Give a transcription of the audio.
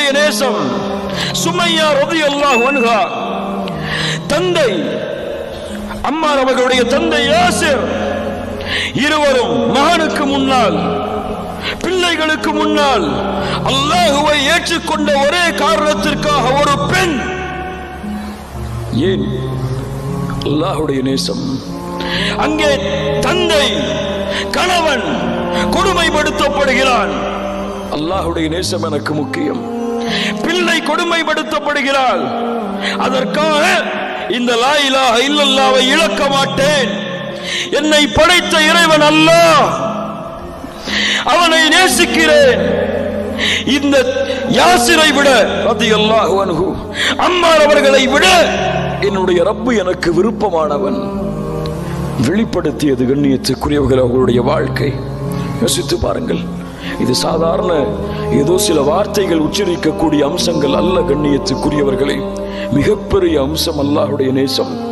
நேசம் சுமையா ரலியல்லாஹு அன்ஹா தந்தை அம்மார் அவர்களுடைய தந்தை யாசிர் இருவரும் மகனுக்கு முன்னால் பிள்ளைகளுக்கு முன்னால் அல்லாஹுவை ஏற்றுக்கொண்ட ஒரே காரணத்திற்காக ஒரு பெண் ஏன் அல்லாஹுடைய நேசம் அங்கே தந்தை கணவன் கொடுமைப்படுத்தப்படுகிறான் அல்லாஹுடைய நேசம் எனக்கு முக்கியம் பிள்ளை கொடுமைப்படுத்தப்படுகிறாள் அதற்காக இந்த லா இலாஹ இல்லல்லாவை இழக்க மாட்டேன் என்னை படைத்த இறைவன் அல்லாஹ் அவனை நேசிக்கிறேன் இந்த யாசிரை விட ரதியல்லாஹு அன்ஹு அம்மார் அவர்களை விட என்னுடைய ரப்பு எனக்கு விருப்பமானவன் வெளிப்படுத்தியது கண்ணியத்துக்குரியவர்கள் அவர்களுடைய வாழ்க்கை யோசித்து பாருங்கள் இது சாதாரண ஏதோ சில வார்த்தைகள் உச்சரிக்கக்கூடிய அம்சங்கள் அல்ல கண்ணியத்துக்குரியவர்களே மிகப்பெரிய அம்சம் அல்லாஹுடைய நேசம்